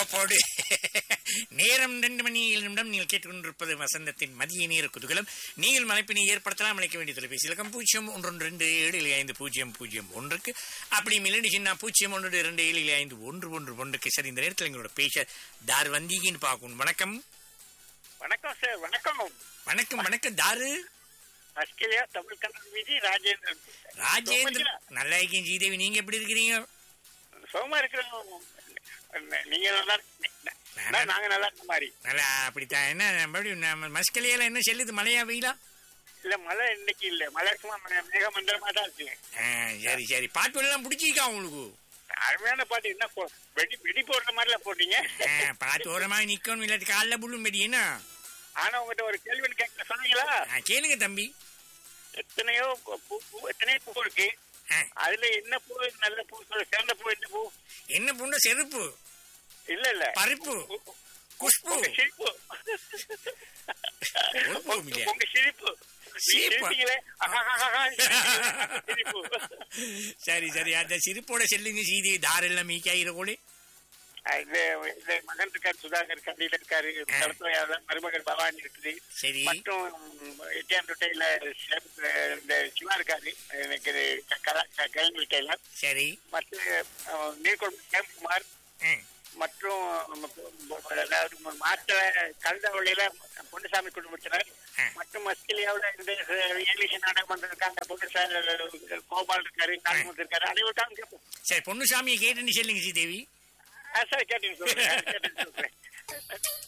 போடு நேரம் ரெண்டு மணி ஏழு நிமிடம் நீங்கள் கேட்டுக்கொண்டிருப்பது வசந்தத்தின் மதிய நேர குதூகலம் நீங்கள் மலைப்பினை ஏற்படுத்தலாம் அழைக்க வேண்டிய தொலைபேசி இலக்கம் பூஜ்ஜியம் ஒன்று ரெண்டு ஏழு ஏழு ஐந்து பூஜ்ஜியம் பூஜ்ஜியம் ஒன்றுக்கு அப்படி மில்லடிச்சுன்னா பூஜ்ஜியம் ஒன்று ரெண்டு ஏழு ஏழு ஐந்து ஒன்று ஒன்று ஒன்றுக்கு சரி இந்த நேரத்தில் எங்களோட பேச தார் வந்தீங்கன்னு பார்க்கணும் வணக்கம் வணக்கம் சார் வணக்கம் வணக்கம் வணக்கம் தாரு ஆஸ்திரேலியா தமிழ் கண்ணன் விஜி ராஜேந்திரன் ராஜேந்திர நல்லா இருக்கேன் ஜீதேவி நீங்க எப்படி இருக்கிறீங்க சோமா இருக்கிறோம் நீங்க நல்லா இருக்கீங்க. நான் நாங்க நல்லா இருக்க மாதிரி நல்லா அப்படித்தான் என்ன மறுபடியும் நம்ம மஸ்கலியால என்ன செல்லுது மழையா வெயிலா இல்ல மழை இன்னைக்கு இல்ல மழை சும்மா ம- மேகமண்டலமா தான் இருக்கு ஆ, சரி சரி பாட்டு எல்லாம் பிடிச்சிருக்கா உங்களுக்கு அருமையான பாட்டு என்ன போ- வெடி வெடி போடுற மாதிரில போட்டீங்க ஆ, பாட்டு ஓரமா நிக்கணும் இல்லாட்டி காலைல புல்லும் பெடி என்ன ஆனா உங்ககிட்ட ஒரு கேள்வி கேட்க சொன்னீங்களா ஆ, கேளுங்க தம்பி எத்தனையோ பூ- பூ பூ- எத்தனையோ பூ இருக்கு ஆ, அதுல என்ன பூ நல்ல பூ சொல்ல சிறந்த பூ என்ன பூ என்ன புண்ட செருப்பு இல்ல இல்ல பருப்பு குஷ்பு உங்க சிரிப்பு ஒரு பூவும் இல்லையா? உங்க சிரிப்பு சிரிப்பா? சிரிப்பீங்களே அஹஹஹஹா, சிரிப்பு சரி சரி அந்த சிரிப்போட செல்லுங்க சீதி தாரெல்லாம் மீக்காயிரக்கூட இந்த இந்த மகன் இருக்காரு சுதாகர் கண்டியில இருக்காரு கடத்துறையாள மருமகன் பவானி இருக்குது சரி மற்றும் எட்டியான் தொட்டையில இந்த சிவா இருக்காரு எனக்கு கிழங்கு டெய்லர் சரி மற்ற அஹ், நீர்கொழும்பு கேம்குமார் ம், மற்றும் அதாவது மாற்ற கழுதவழியில பொன்னுசாமி குடும்பத்தினர் ஆ. மற்றும் ஆஸ்திரேலியாவில் இந்த இங்கிலீஷ் நாடகம் பண்றதுக்காக பொன்னுசாமி கோபால் இருக்காரு காளிமுத்து இருக்காரு அனைவருக்காக கேட்போம் சரி பொன்னுசாமியை கேட்டுன்னு செல்லுங்க சீதேவி சார் கேட்டீங்க சொல்றேன் கேட்டீங்க சொல்றேன்